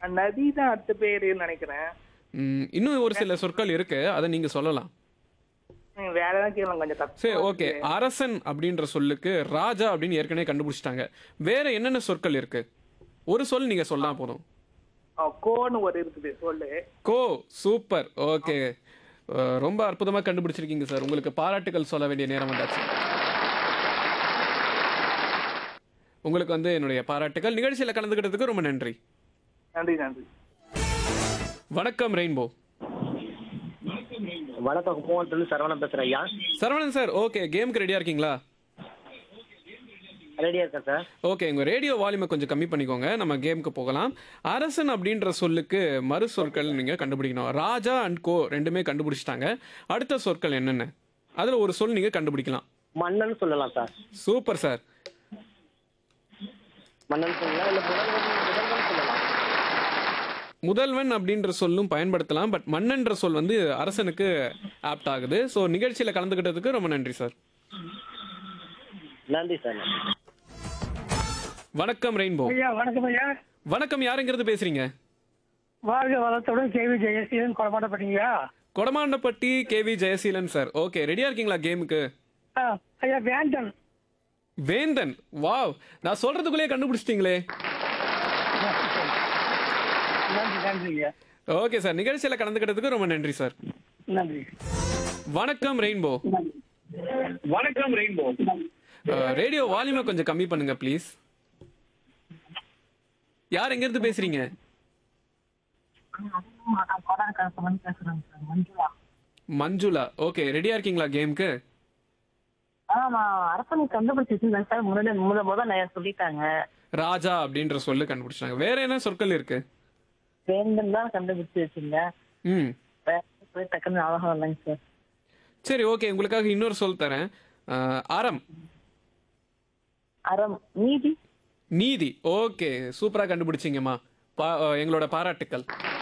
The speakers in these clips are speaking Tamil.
நதி தான் அடுத்த பேருன்னு நினைக்கிறேன் ம், இன்னும் ஒரு சில சொற்கள் இருக்கு அதை நீங்க சொல்லலாம் ம், வேற ஏதாவது கேளுங்க கொஞ்சம் தப்பு சரி ஓகே அரசன் அப்படின்ற சொல்லுக்கு ராஜா அப்படின்னு ஏற்கனவே கண்டுபிடிச்சிட்டாங்க வேற என்னென்ன சொற்கள் இருக்கு ஒரு சொல் நீங்க சொல்லலாம் போதும் ஆ, கோன்னு ஒரு இருக்குது சொல்லு கோ சூப்பர் ஓகே ரொம்ப அற்புதமா கண்டுபிடிச்சிருக்கீங்க சார் உங்களுக்கு பாராட்டுகள் சொல்ல வேண்டிய நேரம் வந்தாச்சு உங்களுக்கு வந்து என்னுடைய பாராட்டுகள் நிகழ்ச்சியில கலந்துக்கிட்டதுக்கு ரொம்ப நன்றி நன்றி நன்றி வணக்கம் ரெயின்போ வணக்கம் கும்பகோணத்துல சரவணன் பேசுறேன் ஐயா சரவணன் சார் ஓகே கேமுக்கு ரெடியா இருக்கீங்களா ரெடியா இருக்கேன் சார் ஓகே உங்க ரேடியோ வால்யூமை கொஞ்சம் கம்மி பண்ணிக்கோங்க நம்ம கேமுக்கு போகலாம் அரசன் அப்படின்ற சொல்லுக்கு மறு சொற்கள் நீங்க கண்டுபிடிக்கணும் ராஜா அண்ட் கோ ரெண்டுமே கண்டுபிடிச்சிட்டாங்க அடுத்த சொற்கள் என்னென்ன அதுல ஒரு சொல் நீங்க கண்டுபிடிக்கலாம் மன்னன் சொல்லலாம் சார் சூப்பர் சார் மன்னன் சொல்லலாம் இல்ல முதல்வன் முதல்வன் சொல்லலாம் முதல்வன் அப்படின்ற சொல்லும் பயன்படுத்தலாம் பட் மன்னன்ற சொல் வந்து அரசனுக்கு ஆப்ட் ஆகுது ஸோ நிகழ்ச்சியில கலந்துக்கிட்டதுக்கு ரொம்ப நன்றி சார் நன்றி சார் நன்றி வணக்கம் ரெயின்போ ஐயா வணக்கம் ஐயா வணக்கம் யாருங்கிறது பேசுறீங்க வாழ்க வளத்துடன் கேவி ஜெயசீலன் கொடமாட்டப்பட்டீங்களா Kodamandapatti K V Jayaseelan sir okay ரெடியா இருக்கீங்களா கேமுக்கு ஐயா வேண்டன் வேந்தன் வாவ் நான் சொல்றதுக்குள்ளே கண்டுபிடிச்சிட்டீங்களே நன்றி நன்றி ஐயா ஓகே சார் நிகழ்ச்சியில கலந்துக்கிட்டதுக்கு ரொம்ப நன்றி சார் நன்றி வணக்கம் ரெயின்போ வணக்கம் ரெயின்போ ரேடியோ வால்யூமை கொஞ்சம் கம்மி பண்ணுங்க ப்ளீஸ் யார் எங்க இருந்து பேசுறீங்க மஞ்சுளா ஓகே ரெடியா இருக்கீங்களா கேமுக்கு ஆமா அரசனை கண்டுபிடிச்சு வச்சிருந்தேன் சார் முன்னாடி முத முத நான் சொல்லிட்டாங்க ராஜா அப்படின்ற சொல்லு கண்டுபிடிச்சாங்க வேற என்ன சொற்கள் இருக்கு வேந்தன் தான் கண்டுபிடிச்சு வச்சிருந்தேன் ம் வேற போய் டக்குன்னு ஞாபகம் இல்லைங்க சார் சரி ஓகே உங்களுக்காக இன்னொரு சொல் தரேன் அஹ், அறம் அறம் நீதி நீதி ஓகே சூப்பரா கண்டுபிடிச்சிங்கம்மா பா- அஹ், எங்களோட பாராட்டுக்கள்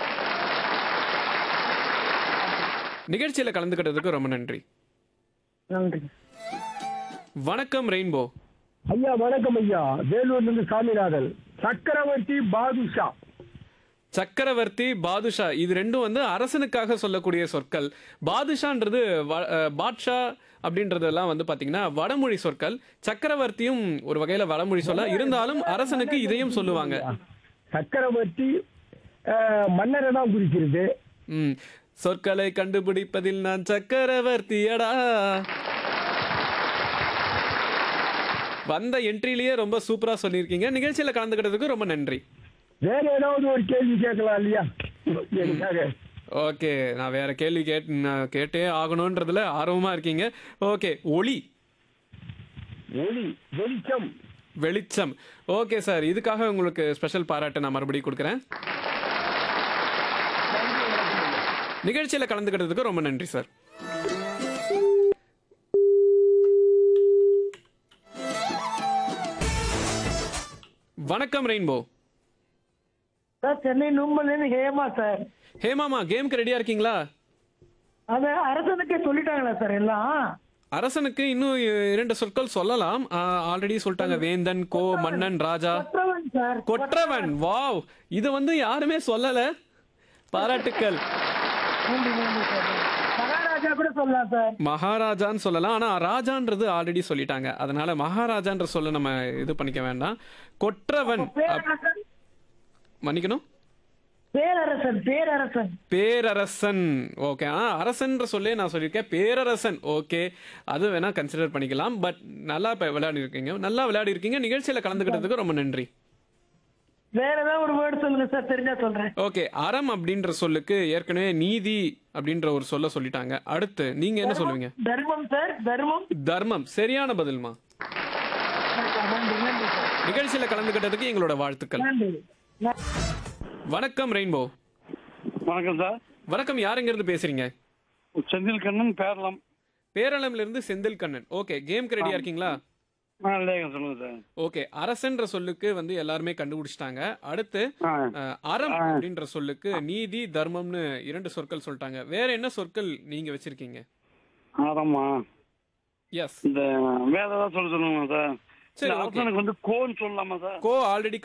நிகழ்ச்சியில கலந்துக்கிட்டதுக்கு ரொம்ப நன்றி நன்றி வணக்கம் ரெயின்போ ஐயா வணக்கம் ஐயா வேலூர்ல இருந்து சாமிநாதன் சக்கரவர்த்தி பாதுஷா சக்கரவர்த்தி பாதுஷா இது ரெண்டும் வந்து அரசனுக்காக சொல்லக்கூடிய சொற்கள் பாதுஷான்றது வ- அஹ், பாட்ஷா அப்படின்றதெல்லாம் வந்து பாத்தீங்கன்னா வடமொழி சொற்கள் சக்கரவர்த்தியும் ஒரு வகையில வடமொழி சொல்ல இருந்தாலும் அரசனுக்கு இதையும் சொல்லுவாங்க சக்கரவர்த்தி அஹ், மன்னரை தான் குறிக்கிறது ம் சொற்களை கண்டுபிடிப்பதில் நான் சக்கரவர்த்தியடா வந்த என்ட்ரிலேயே ரொம்ப சூப்பரா சொல்லியிருக்கீங்க நிகழ்ச்சியில கலந்துக்கிட்டதுக்கு ரொம்ப நன்றி வேற ஏதாவது ஒரு கேள்வி கேட்கலாம் இல்லையா எனக்காக ஓகே நான் வேற கேள்வி கேட் நான் கேட்டே ஆகணுன்றதுல ஆர்வமா இருக்கீங்க ஓகே ஒளி ஒளி வெளிச்சம் வெளிச்சம் ஓகே சார் இதுக்காக உங்களுக்கு ஸ்பெஷல் பாராட்டு நான் மறுபடியும் கொடுக்குறேன் நிகழ்ச்சியில கலந்துக்கிட்டதுக்கு ரொம்ப நன்றி சார் வணக்கம் ரெயின்போ சார் சென்னை நும்பல்லேருந்து ஹேமா சார் ஹேமாமா கேம்க்கு ரெடியா இருக்கீங்களா அது அரசனுக்கே சொல்லிட்டாங்களா சார் எல்லாம் அரசனுக்கு இன்னும் இரண்டு சொற்கள் சொல்லலாம் ஆல்ரெடி சொல்லிட்டாங்க வேந்தன் கோ மன்னன் ராஜா கொற்றவன் சார் கொற்றவன் வாவ் இது வந்து யாருமே சொல்லல பாராட்டுக்கள் நன்றி நன்றி சார் மகாராஜா கூட சொல்லலாம் சார் மகாராஜான்னு சொல்லலாம் ஆனா ராஜான்றது ஆல்ரெடி சொல்லிட்டாங்க அதனால மகாராஜான்ற சொல்ல நம்ம இது பண்ணிக்க வேண்டாம் கொற்றவன் அப்- பேரரசன் மன்னிக்கணும் பேரரசன் பேரரசன் பேரரசன் ஓகே ஆனா அரசன்ற சொல்லே நான் சொல்லியிருக்கேன் பேரரசன் ஓகே அது வேணா கன்சிடர் பண்ணிக்கலாம் பட் நல்லா இப்ப விளையாடி இருக்கீங்க நல்லா விளையாடி இருக்கீங்க நிகழ்ச்சியில கலந்துக்கிட்டதுக்கு ரொம்ப நன்றி வேற ஏதாவது ஒரு வேர்டு சொல்லுங்க சார் தெரிஞ்சா சொல்றேன் ஓகே அறம் அப்படின்ற சொல்லுக்கு ஏற்கனவே நீதி அப்படின்ற ஒரு சொல்ல சொல்லிட்டாங்க அடுத்து நீங்க என்ன சொல்லுவீங்க தர்மம் சார் தர்மம் தர்மம் சரியான பதில்மா நன்றி நன்றி சார் நிகழ்ச்சியில கலந்துக்கிட்டதுக்கு எங்களோட வாழ்த்துக்கள் நன்றி வணக்கம் ரெயின்போ வணக்கம் சார் வணக்கம் யாருங்கிறது பேசுறீங்க செந்தில் கண்ணன் பேரளம் பேரளம்ல இருந்து செந்தில் கண்ணன் ஓகே கேம்க்கு ரெடியா இருக்கீங்களா ஆ லேகம் சொல்லுங்க சார் ஓகே அரசன்ற சொல்லுக்கு வந்து எல்லாருமே கண்டுபிடிச்சிட்டாங்க அடுத்து ஆ அஹ், அறம் அப்படின்ற சொல்லுக்கு நீதி தர்மம்னு இரண்டு சொற்கள் சொல்லிட்டாங்க வேற என்ன சொற்கள் நீங்க வச்சிருக்கீங்க ஆமாம்மா எஸ் இந்த வேற ஏதாவது சொல்ல சொல்லுங்க சார் சரி இந்த ஓகே அரசனுக்கு வந்து கோன்னு சொல்லலாமா சார் கோ ஆல்ரெடி